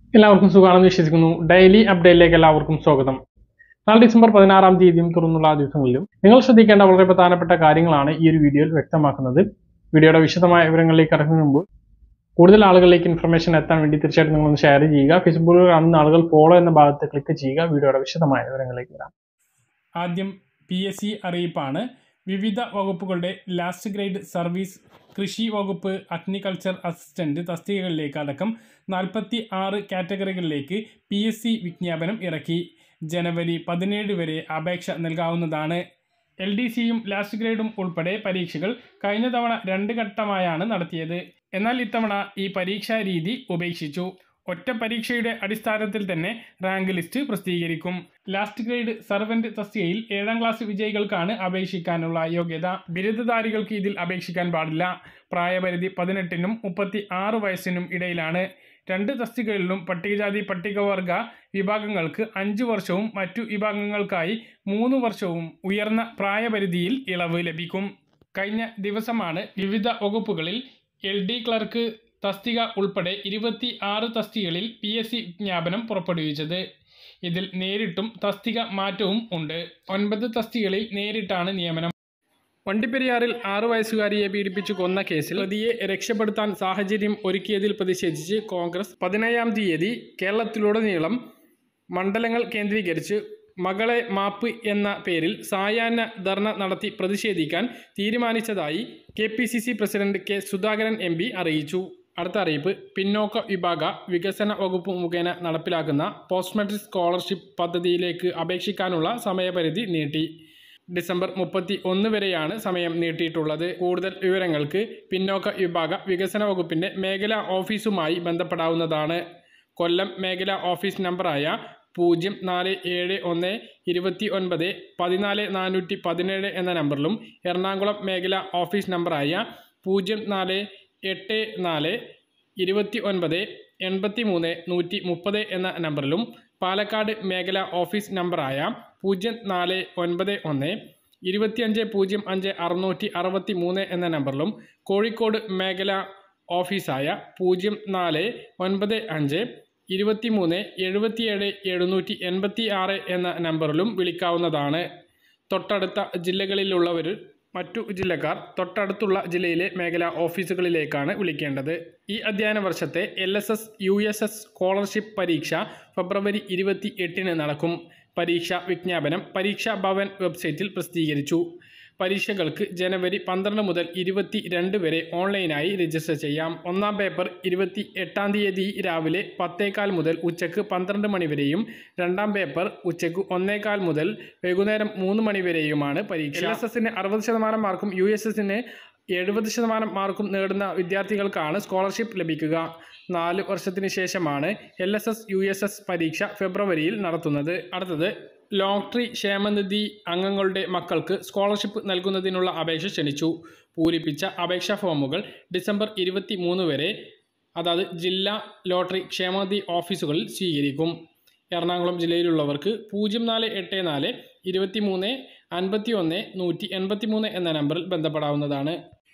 എല്ലാവർക്കും സുഖമാണെന്ന് വിശ്വസിക്കുന്നു ഡെയിലി അപ്ഡേറ്റിലേക്ക് എല്ലാവർക്കും സ്വാഗതം നാളെ ഡിസംബർ പതിനാറാം തീയതിയും തുറന്നുള്ള ദിവസങ്ങളിലും നിങ്ങൾ ശ്രദ്ധിക്കേണ്ട വളരെ പ്രധാനപ്പെട്ട കാര്യങ്ങളാണ് ഈ ഒരു വീഡിയോയിൽ വ്യക്തമാക്കുന്നത് വീഡിയോയുടെ വിശദമായ വിവരങ്ങളിലേക്ക് കടക്കുന്നതിന് മുമ്പ് കൂടുതൽ ആളുകളിലേക്ക് ഇൻഫർമേഷൻ എത്താൻ വേണ്ടി തീർച്ചയായിട്ടും നിങ്ങളൊന്ന് ഷെയർ ചെയ്യുക ഫേസ്ബുക്കിൽ കാണുന്ന ആളുകൾ ഫോളോ എന്ന ഭാഗത്ത് ക്ലിക്ക് ചെയ്യുക വീഡിയോയുടെ വിശദമായ വിവരങ്ങളിലേക്ക് വരാം ആദ്യം പി എസ് സി അറിയിപ്പാണ് വിവിധ വകുപ്പുകളുടെ ലാസ്റ്റ് ഗ്രേഡ് സർവീസ് കൃഷി വകുപ്പ് അഗ്രികൾച്ചർ അസിസ്റ്റന്റ് തസ്തികകളിലേക്ക് അടക്കം നാൽപ്പത്തി ആറ് കാറ്റഗറികളിലേക്ക് പി എസ് സി വിജ്ഞാപനം ഇറക്കി ജനുവരി പതിനേഴ് വരെ അപേക്ഷ നൽകാവുന്നതാണ് എൽ ഡി സിയും ലാസ്റ്റ് ഗ്രേഡും ഉൾപ്പെടെ പരീക്ഷകൾ കഴിഞ്ഞ തവണ രണ്ട് ഘട്ടമായാണ് നടത്തിയത് എന്നാൽ ഇത്തവണ ഈ പരീക്ഷാ രീതി ഉപേക്ഷിച്ചു ഒറ്റ പരീക്ഷയുടെ അടിസ്ഥാനത്തിൽ തന്നെ റാങ്ക് ലിസ്റ്റ് പ്രസിദ്ധീകരിക്കും ലാസ്റ്റ് ഗ്രേഡ് സർവന്റ് തസ്തികയിൽ ഏഴാം ക്ലാസ് വിജയികൾക്കാണ് അപേക്ഷിക്കാനുള്ള യോഗ്യത ബിരുദധാരികൾക്ക് ഇതിൽ അപേക്ഷിക്കാൻ പാടില്ല പ്രായപരിധി പതിനെട്ടിനും മുപ്പത്തി ആറ് വയസ്സിനും ഇടയിലാണ് രണ്ട് തസ്തികകളിലും പട്ടികജാതി പട്ടികവർഗ വിഭാഗങ്ങൾക്ക് അഞ്ച് വർഷവും മറ്റു വിഭാഗങ്ങൾക്കായി മൂന്ന് വർഷവും ഉയർന്ന പ്രായപരിധിയിൽ ഇളവ് ലഭിക്കും കഴിഞ്ഞ ദിവസമാണ് വിവിധ വകുപ്പുകളിൽ എൽ ഡി ക്ലർക്ക് തസ്തിക ഉൾപ്പെടെ ഇരുപത്തി ആറ് തസ്തികകളിൽ പി എസ് സി വിജ്ഞാപനം പുറപ്പെടുവിച്ചത് ഇതിൽ നേരിട്ടും തസ്തിക മാറ്റവും ഉണ്ട് ഒൻപത് തസ്തികകളിൽ നേരിട്ടാണ് നിയമനം വണ്ടിപ്പെരിയാറിൽ ആറു വയസ്സുകാരിയെ പീഡിപ്പിച്ചു കൊന്ന കേസിൽ പ്രതിയെ രക്ഷപ്പെടുത്താൻ സാഹചര്യം ഒരുക്കിയതിൽ പ്രതിഷേധിച്ച് കോൺഗ്രസ് പതിനേഴാം തീയതി കേരളത്തിലുടനീളം മണ്ഡലങ്ങൾ കേന്ദ്രീകരിച്ച് മകളെ മാപ്പ് എന്ന പേരിൽ സായാഹ്ന ധർണ നടത്തി പ്രതിഷേധിക്കാൻ തീരുമാനിച്ചതായി K P C C president K Sudhakaran M P അറിയിച്ചു അടുത്ത അറിയിപ്പ് പിന്നോക്ക വിഭാഗ വികസന വകുപ്പ് മുഖേന നടപ്പിലാക്കുന്ന പോസ്റ്റ് മെട്രിക് സ്കോളർഷിപ്പ് പദ്ധതിയിലേക്ക് അപേക്ഷിക്കാനുള്ള സമയപരിധി നീട്ടി ഡിസംബർ മുപ്പത്തി ഒന്ന് വരെയാണ് സമയം നീട്ടിയിട്ടുള്ളത് കൂടുതൽ വിവരങ്ങൾക്ക് പിന്നോക്ക വിഭാഗ വികസന വകുപ്പിൻ്റെ മേഖലാ ഓഫീസുമായി ബന്ധപ്പെടാവുന്നതാണ് കൊല്ലം മേഖലാ ഓഫീസ് നമ്പറായ പൂജ്യം നാല് ഏഴ് ഒന്ന് ഇരുപത്തി ഒൻപത് പതിനാല് നാനൂറ്റി പതിനേഴ് എന്ന നമ്പറിലും എറണാകുളം മേഖലാ ഓഫീസ് നമ്പറായ പൂജ്യം നാല് എട്ട് നാല് ഇരുപത്തി ഒൻപത് എൺപത്തി മൂന്ന് നൂറ്റി മുപ്പത് എന്ന നമ്പറിലും പാലക്കാട് മേഖലാ ഓഫീസ് നമ്പറായ പൂജ്യം നാല് ഒൻപത് ഒന്ന് ഇരുപത്തിയഞ്ച് പൂജ്യം അഞ്ച് അറുന്നൂറ്റി അറുപത്തി മൂന്ന് എന്ന നമ്പറിലും കോഴിക്കോട് മേഖലാ ഓഫീസായ പൂജ്യം നാല് ഒൻപത് അഞ്ച് ഇരുപത്തി മൂന്ന് എഴുപത്തിയേഴ് എഴുന്നൂറ്റി എൺപത്തി ആറ് എന്ന നമ്പറിലും വിളിക്കാവുന്നതാണ് തൊട്ടടുത്ത ജില്ലകളിലുള്ളവർ മറ്റു ജില്ലക്കാർ തൊട്ടടുത്തുള്ള ജില്ലയിലെ മേഖലാ ഓഫീസുകളിലേക്കാണ് വിളിക്കേണ്ടത് ഈ അധ്യയന വർഷത്തെ L S S U S S scholarship പരീക്ഷ ഫെബ്രുവരി ഇരുപത്തി എട്ടിന് നടക്കും പരീക്ഷാ വിജ്ഞാപനം പരീക്ഷാ ഭവൻ വെബ്സൈറ്റിൽ പ്രസിദ്ധീകരിച്ചു പരീക്ഷകൾക്ക് ജനുവരി പന്ത്രണ്ട് മുതൽ ഇരുപത്തി രണ്ട് വരെ ഓൺലൈനായി രജിസ്റ്റർ ചെയ്യാം ഒന്നാം പേപ്പർ ഇരുപത്തി എട്ടാം തീയതി രാവിലെ പത്തേകാൽ മുതൽ ഉച്ചയ്ക്ക് പന്ത്രണ്ട് മണി വരെയും രണ്ടാം പേപ്പർ ഉച്ചയ്ക്ക് ഒന്നേകാൽ മുതൽ വൈകുന്നേരം മൂന്ന് മണി വരെയുമാണ് പരീക്ഷ എൽ എസ് എസിന് അറുപത് ശതമാനം മാർക്കും യു എസ് എസിന് എഴുപത് ശതമാനം മാർക്കും നേടുന്ന വിദ്യാർത്ഥികൾക്കാണ് സ്കോളർഷിപ്പ് ലഭിക്കുക നാല് വർഷത്തിന് ശേഷമാണ് L S S U S S പരീക്ഷ ഫെബ്രുവരിയിൽ നടത്തുന്നത് അടുത്തത് ലോട്ടറി ക്ഷേമനിധി അംഗങ്ങളുടെ മക്കൾക്ക് സ്കോളർഷിപ്പ് നൽകുന്നതിനുള്ള അപേക്ഷ ക്ഷണിച്ചു പൂരിപ്പിച്ച അപേക്ഷാ ഫോമുകൾ ഡിസംബർ ഇരുപത്തി മൂന്ന് വരെ അതായത് ജില്ലാ ലോട്ടറി ക്ഷേമനിധി ഓഫീസുകളിൽ സ്വീകരിക്കും എറണാകുളം ജില്ലയിലുള്ളവർക്ക് പൂജ്യം നാല് എട്ട് നാല് ഇരുപത്തി മൂന്ന് അൻപത്തി ഒന്ന് നൂറ്റി എൺപത്തി മൂന്ന് എന്ന നമ്പറിൽ ബന്ധപ്പെടാവുന്നതാണ്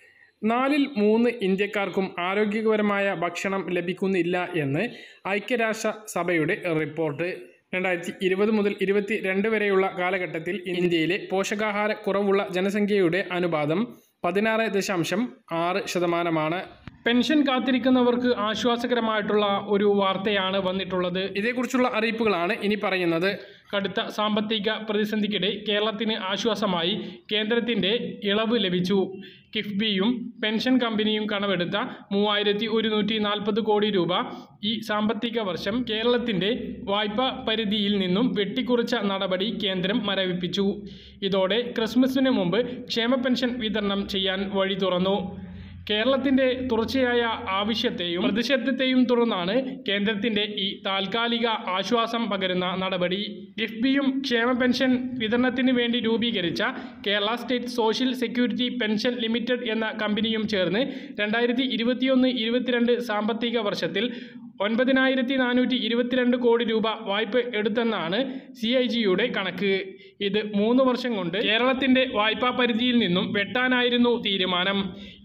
നാലിൽ മൂന്ന് ഇന്ത്യക്കാർക്കും ആരോഗ്യകരമായ ഭക്ഷണം ലഭിക്കുന്നില്ല എന്ന് ഐക്യരാഷ്ട്ര സഭയുടെ റിപ്പോർട്ട് രണ്ടായിരത്തി ഇരുപത് മുതൽ ഇരുപത്തി രണ്ട് വരെയുള്ള കാലഘട്ടത്തിൽ ഇന്ത്യയിലെ പോഷകാഹാര കുറവുള്ള ജനസംഖ്യയുടെ അനുപാതം പതിനാറ് ദശാംശം ആറ് ശതമാനമാണ് പെൻഷൻ കാത്തിരിക്കുന്നവർക്ക് ആശ്വാസകരമായിട്ടുള്ള ഒരു വാർത്തയാണ് വന്നിട്ടുള്ളത് ഇതേക്കുറിച്ചുള്ള അറിയിപ്പുകളാണ് ഇനി പറയുന്നത് കടുത്ത സാമ്പത്തിക പ്രതിസന്ധിക്കിടെ കേരളത്തിന് ആശ്വാസമായി കേന്ദ്രത്തിൻ്റെ ഇളവ് ലഭിച്ചു കിഫ്ബിയും പെൻഷൻ കമ്പനിയും കണവെടുത്ത മൂവായിരത്തി ഒരുന്നൂറ്റി നാൽപ്പത് കോടി രൂപ ഈ സാമ്പത്തിക വർഷം കേരളത്തിൻ്റെ വായ്പാ പരിധിയിൽ നിന്നും വെട്ടിക്കുറച്ച നടപടി കേന്ദ്രം മരവിപ്പിച്ചു ഇതോടെ ക്രിസ്മസിന് മുമ്പ് ക്ഷേമ പെൻഷൻ വിതരണം ചെയ്യാൻ വഴി തുറന്നു കേരളത്തിന്റെ തുടർച്ചയായ ആവശ്യത്തെയും പ്രതിഷേധത്തെയും തുടർന്നാണ് കേന്ദ്രത്തിന്റെ ഈ താൽക്കാലിക ആശ്വാസം പകരുന്ന നടപടി കിഫ്ബിയും ക്ഷേമ പെൻഷൻ വിതരണത്തിന് വേണ്ടി രൂപീകരിച്ച Kerala state social security pension limited എന്ന കമ്പനിയും ചേർന്ന് രണ്ടായിരത്തി ഇരുപത്തിയൊന്ന് ഇരുപത്തിരണ്ട് സാമ്പത്തിക വർഷത്തിൽ ഒൻപതിനായിരത്തി നാനൂറ്റി ഇരുപത്തിരണ്ട് കോടി രൂപ വായ്പ എടുത്തെന്നാണ് സി ഐ ജിയുടെ കണക്ക് ഇത് മൂന്ന് വർഷം കൊണ്ട് കേരളത്തിന്റെ വായ്പാ പരിധിയിൽ നിന്നും വെട്ടാനായിരുന്നു തീരുമാനം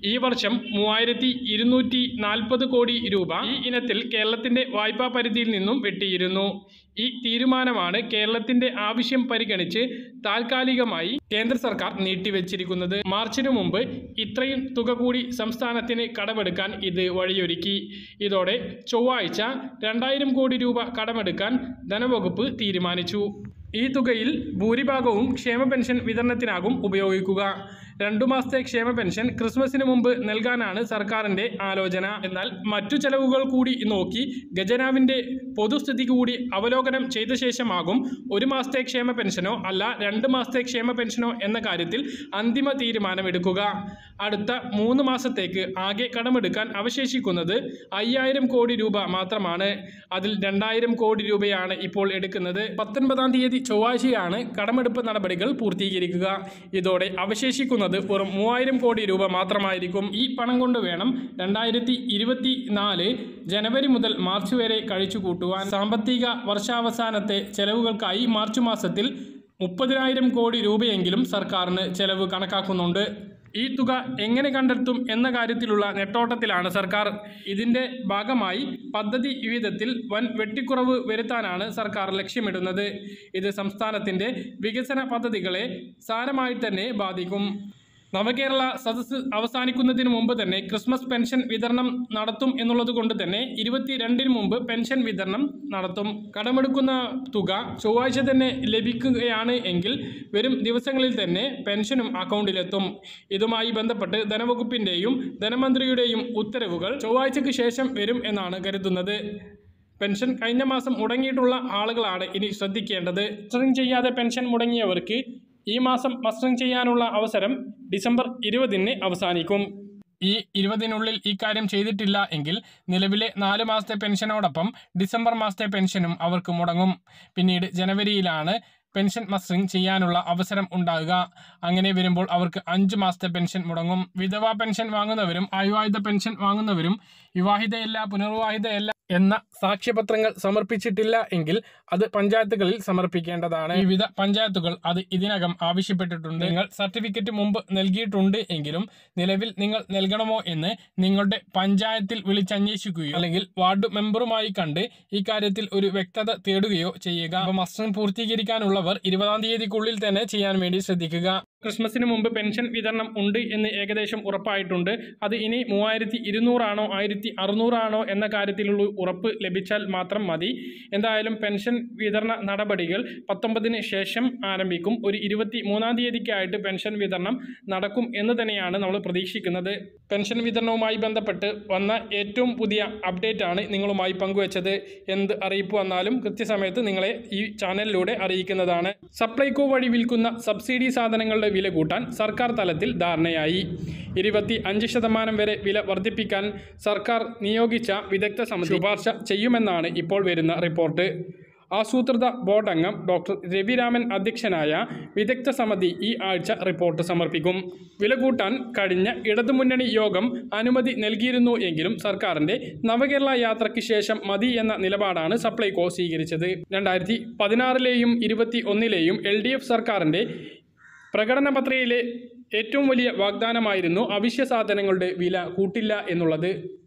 ഈ വർഷം മൂവായിരത്തി ഇരുന്നൂറ്റി നാൽപ്പത് കോടി രൂപ ഈ ഇനത്തിൽ കേരളത്തിന്റെ വായ്പാ പരിധിയിൽ നിന്നും വെട്ടിയിരുന്നു ഈ തീരുമാനമാണ് കേരളത്തിന്റെ ആവശ്യം പരിഗണിച്ച് താൽക്കാലികമായി കേന്ദ്ര സർക്കാർ നീട്ടിവെച്ചിരിക്കുന്നത് മാർച്ചിനു മുമ്പ് ഇത്രയും തുക കൂടി സംസ്ഥാനത്തിന് കടമെടുക്കാൻ ഇത് വഴിയൊരുക്കി ഇതോടെ ചൊവ്വാഴ്ച രണ്ടായിരം കോടി രൂപ കടമെടുക്കാൻ ധനവകുപ്പ് തീരുമാനിച്ചു ഈ തുകയിൽ ഭൂരിഭാഗവും ക്ഷേമ പെൻഷൻ വിതരണത്തിനാകും ഉപയോഗിക്കുക രണ്ടു മാസത്തെ ക്ഷേമ പെൻഷൻ ക്രിസ്മസിന് മുമ്പ് നൽകാനാണ് സർക്കാരിന്റെ ആലോചന എന്നാൽ മറ്റു ചെലവുകൾ കൂടി നോക്കി ഖജനാവിന്റെ പൊതുസ്ഥിതി കൂടി അവലോകനം ചെയ്ത ശേഷമാകും ഒരു മാസത്തെ ക്ഷേമ പെൻഷനോ അല്ല രണ്ട് മാസത്തെ ക്ഷേമ പെൻഷനോ എന്ന കാര്യത്തിൽ അന്തിമ തീരുമാനമെടുക്കുക അടുത്ത മൂന്ന് മാസത്തേക്ക് ആകെ കടമെടുക്കാൻ അവശേഷിക്കുന്നത് അയ്യായിരം കോടി രൂപ മാത്രമാണ് അതിൽ രണ്ടായിരം കോടി രൂപയാണ് ഇപ്പോൾ എടുക്കുന്നത് പത്തൊൻപതാം തീയതി ചൊവ്വാഴ്ചയാണ് കടമെടുപ്പ് നടപടികൾ പൂർത്തീകരിക്കുക ഇതോടെ അവശേഷിക്കുന്നത് വെറും മൂവായിരം കോടി രൂപ മാത്രമായിരിക്കും ഈ പണം കൊണ്ട് വേണം രണ്ടായിരത്തി ഇരുപത്തി നാല് ജനുവരി മുതൽ മാർച്ച് വരെ കഴിച്ചു കൂട്ടുവാൻ സാമ്പത്തിക വർഷാവസാനത്തെ ചെലവുകൾക്കായി മാർച്ച് മാസത്തിൽ മുപ്പതിനായിരം കോടി രൂപയെങ്കിലും സർക്കാരിന് ചെലവ് കണക്കാക്കുന്നുണ്ട് ഈ തുക എങ്ങനെ കണ്ടെത്തും എന്ന കാര്യത്തിലുള്ള നെട്ടോട്ടത്തിലാണ് സർക്കാർ ഇതിന്റെ ഭാഗമായി പദ്ധതി വിഹിതത്തിൽ വൻ വെട്ടിക്കുറവ് വരുത്താനാണ് സർക്കാർ ലക്ഷ്യമിടുന്നത് ഇത് സംസ്ഥാനത്തിന്റെ വികസന പദ്ധതികളെ സാരമായി തന്നെ ബാധിക്കും നവകേരള സദസ്സ് അവസാനിക്കുന്നതിന് മുമ്പ് തന്നെ ക്രിസ്മസ് പെൻഷൻ വിതരണം നടത്തും എന്നുള്ളത് കൊണ്ട് തന്നെ ഇരുപത്തിരണ്ടിന് മുമ്പ് പെൻഷൻ വിതരണം നടത്തും കടമെടുക്കുന്ന തുക ചൊവ്വാഴ്ച തന്നെ ലഭിക്കുകയാണ് എങ്കിൽ വരും ദിവസങ്ങളിൽ തന്നെ പെൻഷനും അക്കൗണ്ടിലെത്തും ഇതുമായി ബന്ധപ്പെട്ട് ധനവകുപ്പിന്റെയും ധനമന്ത്രിയുടെയും ഉത്തരവുകൾ ചൊവ്വാഴ്ചയ്ക്ക് ശേഷം വരും എന്നാണ് കരുതുന്നത് പെൻഷൻ കഴിഞ്ഞ മാസം മുടങ്ങിയിട്ടുള്ള ആളുകളാണ് ഇനി ശ്രദ്ധിക്കേണ്ടത് മസ്റ്ററിംഗ് ചെയ്യാതെ പെൻഷൻ മുടങ്ങിയവർക്ക് ഈ മാസം മസ്റ്ററിംഗ് ചെയ്യാനുള്ള അവസരം ഡിസംബർ ഇരുപതിന് അവസാനിക്കും ഈ ഇരുപതിനുള്ളിൽ ഈ കാര്യം ചെയ്തിട്ടില്ല എങ്കിൽ നിലവിലെ നാല് മാസത്തെ പെൻഷനോടൊപ്പം ഡിസംബർ മാസത്തെ പെൻഷനും അവർക്ക് മുടങ്ങും പിന്നീട് ജനുവരിയിലാണ് പെൻഷൻ മസ്റ്ററിംഗ് ചെയ്യാനുള്ള അവസരം ഉണ്ടാകുക അങ്ങനെ വരുമ്പോൾ അവർക്ക് അഞ്ച് മാസത്തെ പെൻഷൻ മുടങ്ങും വിധവാ പെൻഷൻ വാങ്ങുന്നവരും അവിവാഹിത പെൻഷൻ വാങ്ങുന്നവരും വിവാഹിതയല്ല പുനർവിവാഹിതയല്ല എന്ന സാക്ഷ്യപത്രങ്ങൾ സമർപ്പിച്ചിട്ടില്ല എങ്കിൽ അത് പഞ്ചായത്തുകളിൽ സമർപ്പിക്കേണ്ടതാണ് വിവിധ പഞ്ചായത്തുകൾ അത് ഇതിനകം ആവശ്യപ്പെട്ടിട്ടുണ്ട് നിങ്ങൾ സർട്ടിഫിക്കറ്റ് മുമ്പ് നൽകിയിട്ടുണ്ട് എങ്കിലും നിലവിൽ നിങ്ങൾ നൽകണമോ എന്ന് നിങ്ങളുടെ പഞ്ചായത്തിൽ വിളിച്ചന്വേഷിക്കുകയോ അല്ലെങ്കിൽ വാർഡ് മെമ്പറുമായി കണ്ട് ഈ കാര്യത്തിൽ ഒരു വ്യക്തത തേടുകയോ ചെയ്യുക അപ്പോൾ മസ്റ്ററിംഗ് പൂർത്തീകരിക്കാനുള്ളവർ ഇരുപതാം തീയതിക്കുള്ളിൽ തന്നെ ചെയ്യാൻ വേണ്ടി ശ്രദ്ധിക്കുക ക്രിസ്മസിന് മുമ്പ് പെൻഷൻ വിതരണം ഉണ്ട് എന്ന് ഏകദേശം ഉറപ്പായിട്ടുണ്ട് അത് ഇനി മൂവായിരത്തി ഇരുന്നൂറാണോ ആയിരത്തി അറുന്നൂറാണോ എന്ന കാര്യത്തിലുള്ള ഉറപ്പ് ലഭിച്ചാൽ മാത്രം മതി എന്തായാലും പെൻഷൻ വിതരണ നടപടികൾ പത്തൊമ്പതിന് ശേഷം ആരംഭിക്കും ഒരു ഇരുപത്തി മൂന്നാം തീയതിക്കായിട്ട് പെൻഷൻ വിതരണം നടക്കും എന്ന് തന്നെയാണ് നമ്മൾ പ്രതീക്ഷിക്കുന്നത് പെൻഷൻ വിതരണവുമായി ബന്ധപ്പെട്ട് വന്ന ഏറ്റവും പുതിയ അപ്ഡേറ്റ് ആണ് നിങ്ങളുമായി പങ്കുവച്ചത് എന്ത് അറിയിപ്പ് വന്നാലും കൃത്യസമയത്ത് നിങ്ങളെ ഈ ചാനലിലൂടെ അറിയിക്കുന്നതാണ് സപ്ലൈകോ വഴി വിൽക്കുന്ന സബ്സിഡി സാധനങ്ങളുടെ വില കൂട്ടാൻ സർക്കാർ തലത്തിൽ ധാരണയായി ഇരുപത്തി അഞ്ച് ശതമാനം വരെ വില വർദ്ധിപ്പിക്കാൻ സർക്കാർ നിയോഗിച്ച വിദഗ്ധ സമിതി ശുപാർശ ചെയ്യുമെന്നാണ് ഇപ്പോൾ വരുന്ന റിപ്പോർട്ട് ആസൂത്രിത ബോർഡ് അംഗം ഡോക്ടർ രവിരാമൻ അധ്യക്ഷനായ വിദഗ്ധ സമിതി ഈ ആഴ്ച റിപ്പോർട്ട് സമർപ്പിക്കും വില കൂട്ടാൻ കഴിഞ്ഞ ഇടതുമുന്നണി യോഗം അനുമതി നൽകിയിരുന്നു എങ്കിലും സർക്കാരിന്റെ നവകേരള യാത്രയ്ക്ക് ശേഷം മതി എന്ന നിലപാടാണ് സപ്ലൈകോ സ്വീകരിച്ചത് രണ്ടായിരത്തി പതിനാറിലെയും ഇരുപത്തി ഒന്നിലെയും എൽ ഡി എഫ് സർക്കാരിന്റെ പ്രകടന പത്രികയിലെ ഏറ്റവും വലിയ വാഗ്ദാനമായിരുന്നു അവശ്യ സാധനങ്ങളുടെ വില കൂട്ടില്ല എന്നുള്ളത്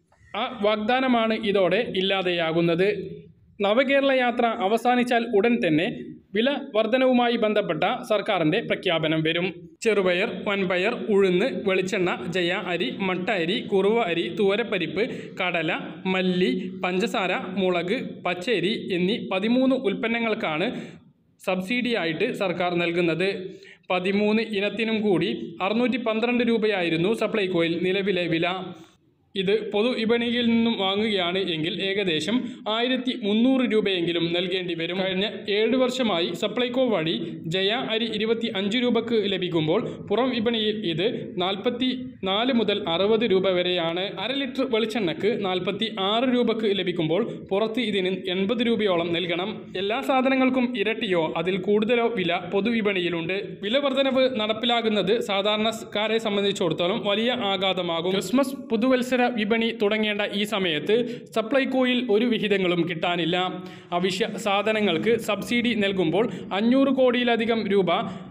ആ വാഗ്ദാനമാണ് ഇതോടെ ഇല്ലാതെയാകുന്നത് നവകേരള യാത്ര അവസാനിച്ചാൽ ഉടൻ തന്നെ വില വർധനവുമായി ബന്ധപ്പെട്ട സർക്കാരിൻ്റെ പ്രഖ്യാപനം വരും ചെറുപയർ വൻപയർ ഉഴുന്ന് വെളിച്ചെണ്ണ ജയ അരി മട്ട അരി കുറുവ അരി തുവരപ്പരിപ്പ് കടല മല്ലി പഞ്ചസാര മുളക് പച്ചരി എന്നീ പതിമൂന്ന് ഉൽപ്പന്നങ്ങൾക്കാണ് സബ്സിഡിയായിട്ട് സർക്കാർ നൽകുന്നത് പതിമൂന്ന് ഇനത്തിനും കൂടി അറുന്നൂറ്റി പന്ത്രണ്ട് രൂപയായിരുന്നു സപ്ലൈകോയിൽ നിലവിലെ വില ഇത് പൊതു വിപണിയിൽ നിന്നും വാങ്ങുകയാണ് എങ്കിൽ ഏകദേശം ആയിരത്തി മുന്നൂറ് രൂപയെങ്കിലും നൽകേണ്ടി വരും കഴിഞ്ഞ ഏഴ് വർഷമായി സപ്ലൈകോ വഴി ജയ അരി ഇരുപത്തി അഞ്ച് രൂപക്ക് ലഭിക്കുമ്പോൾ പുറം വിപണിയിൽ ഇത് നാൽപ്പത്തി നാല് മുതൽ അറുപത് രൂപ വരെയാണ് അര ലിറ്റർ വെളിച്ചെണ്ണക്ക് നാൽപ്പത്തി ആറ് രൂപക്ക് ലഭിക്കുമ്പോൾ പുറത്ത് ഇതിന് എൺപത് രൂപയോളം നൽകണം എല്ലാ സാധനങ്ങൾക്കും ഇരട്ടിയോ അതിൽ കൂടുതലോ വില പൊതുവിപണിയിലുണ്ട് വില വർധനവ് നടപ്പിലാകുന്നത് സാധാരണക്കാരെ സംബന്ധിച്ചിടത്തോളം വലിയ ആഘാതമാകും ക്രിസ്മസ് പുതുവത്സര വിപണി തുടങ്ങേണ്ട ഈ സമയത്ത് സപ്ലൈകോയിൽ ഒരു വിഹിതങ്ങളും കിട്ടാനില്ല അവശ്യ സാധനങ്ങൾക്ക് സബ്സിഡി നൽകുമ്പോൾ അഞ്ഞൂറ് കോടിയിലധികം രൂപ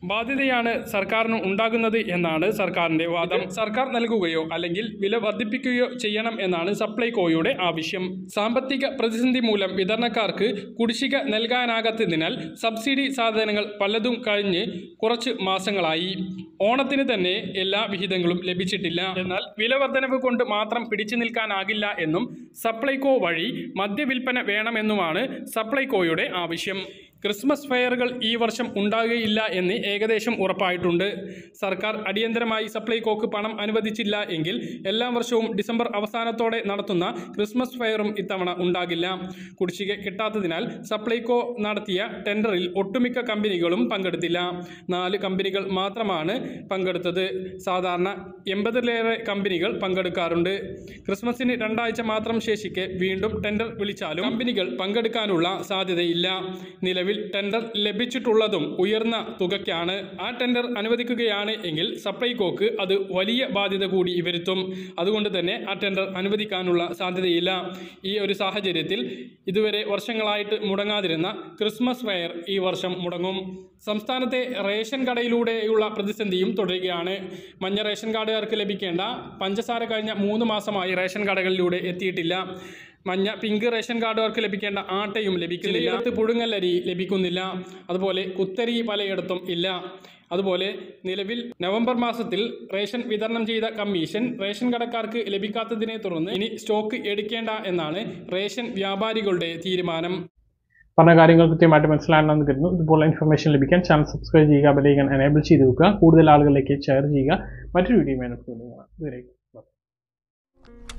ബാധ്യതയാണ് സർക്കാരിന് ഉണ്ടാകുന്നത് എന്നാണ് സർക്കാരിന്റെ വാദം സർക്കാർ നൽകുകയോ അല്ലെങ്കിൽ വില വർദ്ധിപ്പിക്കുകയോ ചെയ്യണം എന്നാണ് സപ്ലൈകോയുടെ ആവശ്യം സാമ്പത്തിക പ്രതിസന്ധി മൂലം വിതരണക്കാർക്ക് കുടിശ്ശിക നൽകാനാകാത്തതിനാൽ സബ്സിഡി സാധനങ്ങൾ പലതും കഴിഞ്ഞ് കുറച്ച് മാസങ്ങളായി ഓണത്തിന് തന്നെ എല്ലാ വിഹിതങ്ങളും ലഭിച്ചിട്ടില്ല എന്നാൽ വില വർധനവ് കൊണ്ട് മാത്രം പിടിച്ചു നിൽക്കാനാകില്ല എന്നും സപ്ലൈകോ വഴി മദ്യവിൽപ്പന വേണമെന്നുമാണ് സപ്ലൈകോയുടെ ആവശ്യം ക്രിസ്മസ് ഫെയറുകൾ ഈ വർഷം ഉണ്ടാകുകയില്ല എന്ന് ഏകദേശം ഉറപ്പായിട്ടുണ്ട് സർക്കാർ അടിയന്തരമായി സപ്ലൈകോക്ക് പണം അനുവദിച്ചില്ല എങ്കിൽ എല്ലാ വർഷവും ഡിസംബർ അവസാനത്തോടെ നടത്തുന്ന ക്രിസ്മസ് ഫെയറും ഇത്തവണ ഉണ്ടാകില്ല കുടിശ്ശിക കിട്ടാത്തതിനാൽ സപ്ലൈകോ നടത്തിയ ടെൻഡറിൽ ഒട്ടുമിക്ക കമ്പനികളും പങ്കെടുത്തില്ല നാല് കമ്പനികൾ മാത്രമാണ് പങ്കെടുത്തത് സാധാരണ എൺപതിലേറെ കമ്പനികൾ പങ്കെടുക്കാറുണ്ട് ക്രിസ്മസിന് രണ്ടാഴ്ച മാത്രം ശേഷിക്കെ വീണ്ടും ടെൻഡർ വിളിച്ചാലും കമ്പനികൾ പങ്കെടുക്കാനുള്ള സാധ്യതയില്ല നിലവിൽ ടെൻഡർ ലഭിച്ചിട്ടുള്ളതും ഉയർന്ന തുകയ്ക്കാണ് ആ ടെൻഡർ അനുവദിക്കുകയാണ് എങ്കിൽ സപ്ലൈകോക്ക് അത് വലിയ ബാധ്യത കൂടി വരുത്തും അതുകൊണ്ട് തന്നെ ആ ടെൻഡർ അനുവദിക്കാനുള്ള സാധ്യതയില്ല ഈ ഒരു സാഹചര്യത്തിൽ ഇതുവരെ വർഷങ്ങളായിട്ട് മുടങ്ങാതിരുന്ന ക്രിസ്മസ് ഫെയർ ഈ വർഷം മുടങ്ങും സംസ്ഥാനത്തെ റേഷൻ കടയിലൂടെയുള്ള പ്രതിസന്ധിയും തുടരുകയാണ് മഞ്ഞ റേഷൻ കാർഡുകാർക്ക് ലഭിക്കേണ്ട പഞ്ചസാര കഴിഞ്ഞ മൂന്ന് മാസമായി റേഷൻ കടകളിലൂടെ എത്തിയിട്ടില്ല മഞ്ഞ പിങ്ക് റേഷൻ കാർഡുകാർക്ക് ലഭിക്കേണ്ട ആട്ടയും ലഭിക്കുന്നില്ല ചിലയിടത്ത് പുഴുങ്ങലരി ലഭിക്കുന്നില്ല അതുപോലെ കുത്തരി പലയിടത്തും ഇല്ല അതുപോലെ നിലവിൽ നവംബർ മാസത്തിൽ റേഷൻ വിതരണം ചെയ്ത കമ്മീഷൻ റേഷൻ കടക്കാർക്ക് ലഭിക്കാത്തതിനെ തുടർന്ന് ഇനി സ്റ്റോക്ക് എടുക്കേണ്ട എന്നാണ് റേഷൻ വ്യാപാരികളുടെ തീരുമാനം പറഞ്ഞ കാര്യങ്ങൾ കൃത്യമായിട്ട് മനസ്സിലാകണമെന്ന് കരുതുന്നു ഇതുപോലെ ഇൻഫർമേഷൻ ലഭിക്കാൻ ചാനൽ സബ്സ്ക്രൈബ് ചെയ്യുക ബെലൈക്കൻ എനേബിൾ ചെയ്ത് വെക്കുക കൂടുതൽ ആളുകളിലേക്ക് ഷെയർ ചെയ്യുക മറ്റൊരു വീഡിയോ ഇതുവരെ